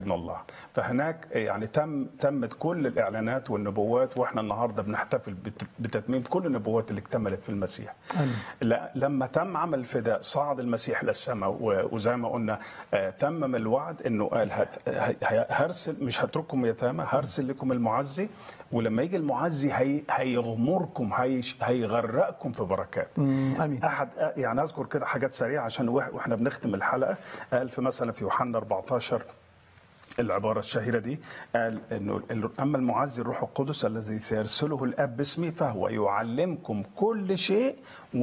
ابن الله فهناك يعني تم تمت كل الاعلانات والنبوات واحنا النهارده بنحتفل بت- بتتميم كل النبوات اللي اكتملت في المسيح آمين. لا- لما تم عمل الفداء صعد المسيح للسماء و- وزي ما قلنا آه، تمم الوعد انه قال هت- ه- ه- هرسل مش هترككم يتامى هرسل لكم المعزي ولما يجي المعزي هي هيغمركم هيش- هيغرقكم في بركات مم، امين احد يعني اذكر كده حاجات سريعه عشان وإح- واحنا بنختم الحلقه قال في مثلا في يوحنا 14 العبارة الشهيرة دي قال انه ال- اما المعزي الروح القدس الذي سيرسله الاب باسمي فهو يعلمكم كل شيء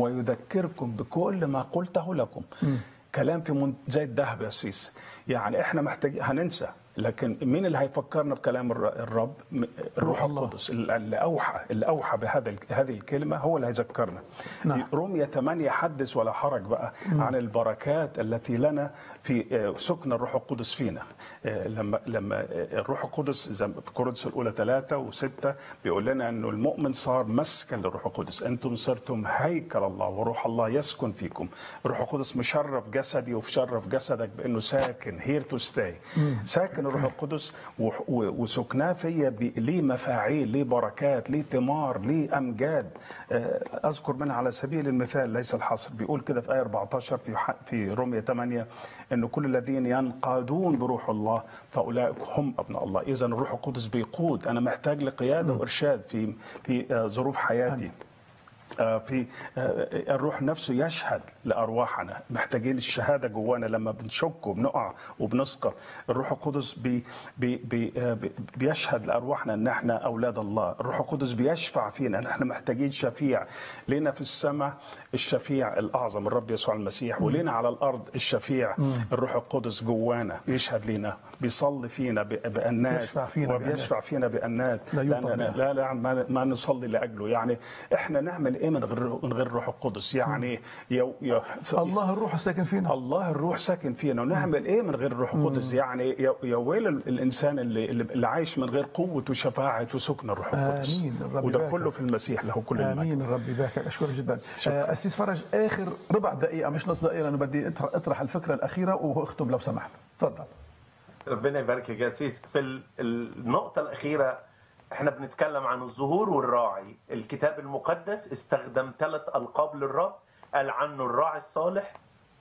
ويذكركم بكل ما قلته لكم. كلام في من زي الذهب يا سيس يعني احنا محتاجين هننسى لكن مين اللي هيفكرنا بكلام الر- الرب م- الروح الله. القدس اللي اوحى اللي اوحى بهذا ال- هذه الكلمه هو اللي هيذكرنا نعم. رومية 8 حدث ولا حرج بقى عن البركات التي لنا في آه، سكن الروح القدس فينا آه، لما لما آه، الروح القدس زي ما في كورنثوس الاولى ثلاثة وستة بيقول لنا انه المؤمن صار مسكن للروح القدس انتم صرتم هيكل الله وروح الله يسكن فيكم الروح القدس مشرف جسدي ومشرف جسدك بانه ساكن هير تو ستاي ساكن الروح القدس و- و- وسكناه فيا بي- ليه مفاعيل ليه بركات ليه ثمار ليه امجاد آه، اذكر منها على سبيل المثال ليس الحصر بيقول كده في ايه 14 في ح- في رومية 8 انه كل الذين ينقادون بروح الله فاولئك هم ابناء الله اذا الروح القدس بيقود انا محتاج لقياده وارشاد في في آه، ظروف حياتي آه، في آه، الروح نفسه يشهد لارواحنا محتاجين الشهاده جوانا لما بنشك وبنقع وبنسقط الروح القدس بي بي بي آه، بي- بيشهد لارواحنا ان احنا اولاد الله الروح القدس بيشفع فينا ان احنا محتاجين شفيع لينا في السماء الشفيع الاعظم الرب يسوع المسيح ولينا على الارض الشفيع الروح القدس جوانا بيشهد لينا بيصلي فينا ب- بانات يشفع فينا بأنات. وبيشفع فينا بانات لا ينطق لأننا بها. لا لا ما, ما نصلي لاجله يعني احنا نعمل ايه من غير من غير الروح القدس يعني يو يو الله الروح الساكن فينا الله الروح ساكن فينا ونعمل ايه من غير الروح القدس يعني يا يا ويل ال- الانسان اللي اللي عايش من غير قوه وشفاعه وسكن الروح القدس آمين. الرب وده يبارك. كله في المسيح له كل المجد امين الرب يباركك اشكرك جدا شكراً. آه، اسيس فرج اخر ربع دقيقه مش نص دقيقه لانه بدي أطرح- اطرح الفكره الاخيره واختم لو سمحت تفضل ربنا يبارك يا جاسيس في ال- النقطة الأخيرة احنا بنتكلم عن الظهور والراعي الكتاب المقدس استخدم ثلاث ألقاب للرب قال عنه الراعي الصالح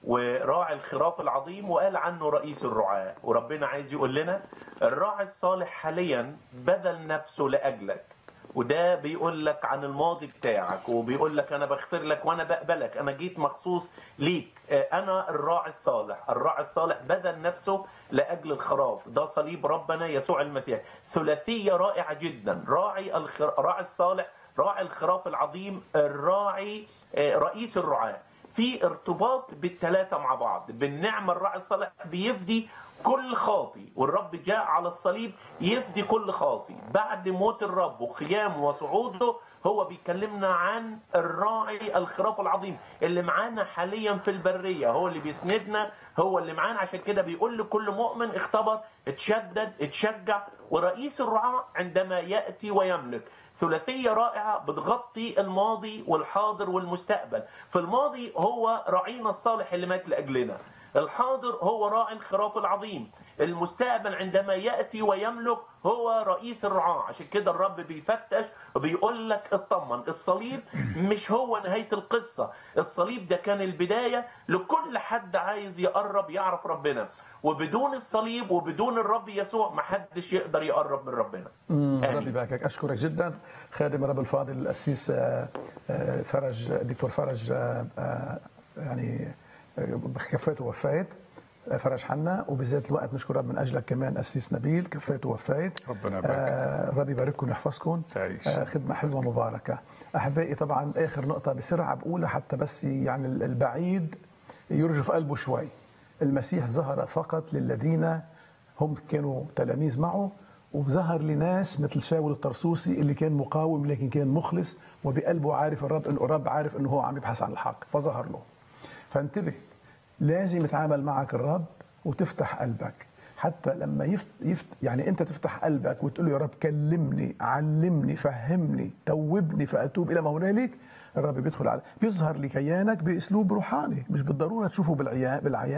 وراعي الخراف العظيم وقال عنه رئيس الرعاة وربنا عايز يقول لنا الراعي الصالح حاليا بذل نفسه لأجلك وده بيقول لك عن الماضي بتاعك وبيقول لك انا بغفر لك وانا بقبلك انا جيت مخصوص ليك آه، انا الراعي الصالح الراعي الصالح بذل نفسه لاجل الخراف ده صليب ربنا يسوع المسيح ثلاثيه رائعه جدا راعي الخر... راعي الصالح راعي الخراف العظيم الراعي آه، رئيس الرعاه في ارتباط بالثلاثه مع بعض بالنعمه الراعي الصالح بيفدي كل خاطي والرب جاء على الصليب يفدي كل خاطي بعد موت الرب وقيامه وصعوده هو بيكلمنا عن الراعي الخراف العظيم اللي معانا حاليا في البريه هو اللي بيسندنا هو اللي معانا عشان كده بيقول لكل مؤمن اختبر اتشدد اتشجع ورئيس الرعاة عندما ياتي ويملك ثلاثية رائعة بتغطي الماضي والحاضر والمستقبل في الماضي هو راعينا الصالح اللي مات لأجلنا الحاضر هو راعي الخراف العظيم المستقبل عندما يأتي ويملك هو رئيس الرعاة عشان كده الرب بيفتش وبيقول لك اطمن الصليب مش هو نهاية القصة الصليب ده كان البداية لكل حد عايز يقرب يعرف ربنا وبدون الصليب وبدون الرب يسوع محدش يقدر يقرب من ربنا مم، آمين. ربي يباركك اشكرك جدا خادم الرب الفاضل الاسيس آه، آه، فرج دكتور فرج آه، آه، يعني آه، كفيته وفايت آه، فرج حنا وبذات الوقت نشكر رب من اجلك كمان اسيس نبيل كفيته وفايت ربنا يبارك. آه، ربي يبارككم ويحفظكم تعيش. آه، خدمه حلوه مباركه احبائي طبعا اخر نقطه بسرعه بقولها حتى بس يعني البعيد يرجف قلبه شوي المسيح ظهر فقط للذين هم كانوا تلاميذ معه وظهر لناس مثل شاول الطرسوسي اللي كان مقاوم لكن كان مخلص وبقلبه عارف الرب انه الرب عارف انه هو عم يبحث عن الحق فظهر له فانتبه لازم يتعامل معك الرب وتفتح قلبك حتى لما يفت يفت يعني انت تفتح قلبك وتقول له يا رب كلمني علمني فهمني توبني فاتوب الى ما هنالك الرب بيدخل على بيظهر لكيانك باسلوب روحاني مش بالضروره تشوفه بالعيان بالعيان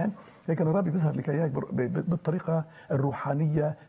لكن الرب بيظهر لك اياك بر- ب- ب- بالطريقه الروحانيه